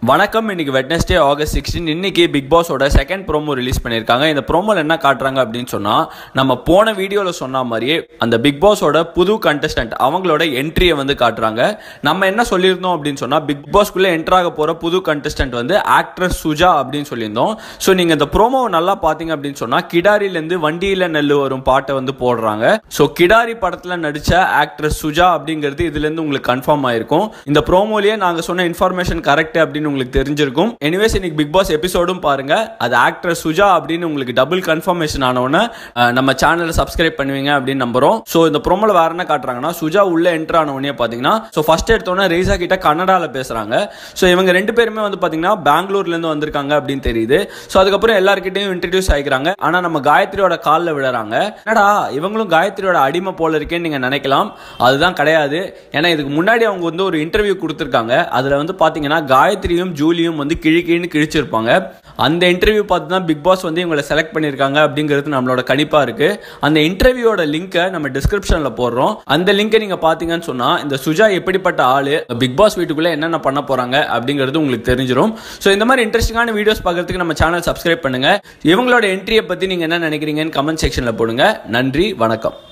வணக்கம் இன்னைக்கு Wednesday August sixteen இன்னைக்கு பிக் பாஸோட செகண்ட் ப்ரோமோ ரிலீஸ் பண்ணியிருக்காங்க இந்த ப்ரோமோல என்ன காட்டுறாங்க அப்படின்னு சொன்னா நம்ம போன வீடியோவில் சொன்ன மாதிரியே அந்த பிக் பாஸோட புது கண்டஸ்டன்ட் அவங்களோட என்ட்ரியை வந்து காட்டுறாங்க நம்ம என்ன சொல்லியிருந்தோம் அப்படின்னு சொன்னா பிக் பாஸ்க்குள்ள என்டர் ஆக போற புது கண்டஸ்டன்ட் வந்து ஆக்ட்ரஸ் சுஜா அப்படின்னு சொல்லியிருந்தோம் ஸோ நீங்க இந்த ப்ரோமோவை நல்லா பார்த்தீங்க அப்படின்னு சொன்னா கிடாரிலேருந்து வண்டியில நெல்லு வரும் பாட்டை வந்து போடுறாங்க ஸோ கிடாரி படத்தில் நடிச்ச ஆக்ட்ரஸ் சுஜா அப்படிங்கிறது இதுல இருந்து உங்களுக்கு கன்ஃபார்ம் ஆயிருக்கும் இந்த ப்ரோமோலயே நாங்க சொன்ன இன்ஃபர்மேஷன் கரெக்ட் அப்படின்னு உங்களுக்கு தெரிஞ்சிருக்கும் எனிவேஸ் இன்னைக்கு பிக் பாஸ் எபிசோடும் பாருங்க அது ஆக்டர் சுஜா அப்படின்னு உங்களுக்கு டபுள் கன்ஃபர்மேஷன் ஆனவுடனே அஹ், நம்ம சேனலை சப்ஸ்கிரைப் பண்ணுவீங்க அப்படின்னு நம்புறோம் ஸோ இந்த ப்ரோமோல வேற என்ன காட்டுறாங்கன்னா சுஜா உள்ள என்டர் ஆனவுடனே பாத்தீங்கன்னா ஸோ ஃபர்ஸ்ட் எடுத்தோன்னே ரேசா கிட்ட கன்னடால பேசுறாங்க ஸோ இவங்க ரெண்டு பேருமே வந்து பாத்தீங்கன்னா பெங்களூர்ல இருந்து வந்திருக்காங்க அப்படின்னு தெரியுது ஸோ அதுக்கப்புறம் எல்லார்கிட்டையும் இன்ட்ரடியூஸ் ஆகிக்கிறாங்க ஆனா நம்ம காயத்ரியோட காலில் விடுறாங்க என்னடா இவங்களும் காயத்ரியோட அடிமை போல இருக்கேன்னு நீங்க நினைக்கலாம் அதுதான் கிடையாது ஏன்னா இதுக்கு முன்னாடி அவங்க வந்து ஒரு இன்டர்வியூ கொடுத்துருக்காங்க அதுல வந்து பாத்தீங்கன்னா காயத்ரியும் ஜூலியும் வந்து கிழி கிழின்னு கிழிச்சிருப்பாங்க அந்த இன்டர்வியூ பார்த்து தான் பிக் பாஸ் வந்து இவங்களை செலக்ட் பண்ணியிருக்காங்க அப்படிங்கிறது நம்மளோட கணிப்பா இருக்கு அந்த இன்டர்வியூவோட லிங்கை நம்ம டிஸ்கிரிப்ஷன்ல போடுறோம் அந்த லிங்கை நீங்க பாத்தீங்கன்னு சொன்னா இந்த சுஜா எப்படிப்பட்ட ஆளு பிக் பாஸ் வீட்டுக்குள்ள என்னென்ன பண்ண போறாங்க அப்படிங்கிறது உங்களுக்கு தெரிஞ்சிடும் ஸோ இந்த மாதிரி இன்ட்ரெஸ்டிங்கான வீடியோஸ் பார்க்கறதுக்கு நம்ம சேனல் சப்ஸ்கிரைப் பண்ணுங்க இவங்களோட என்ட்ரியை பத்தி நீங்க என்ன நினைக்கிறீங்கன்னு கமெண்ட் செக்ஷன்ல போடுங்க நன்றி வணக்கம்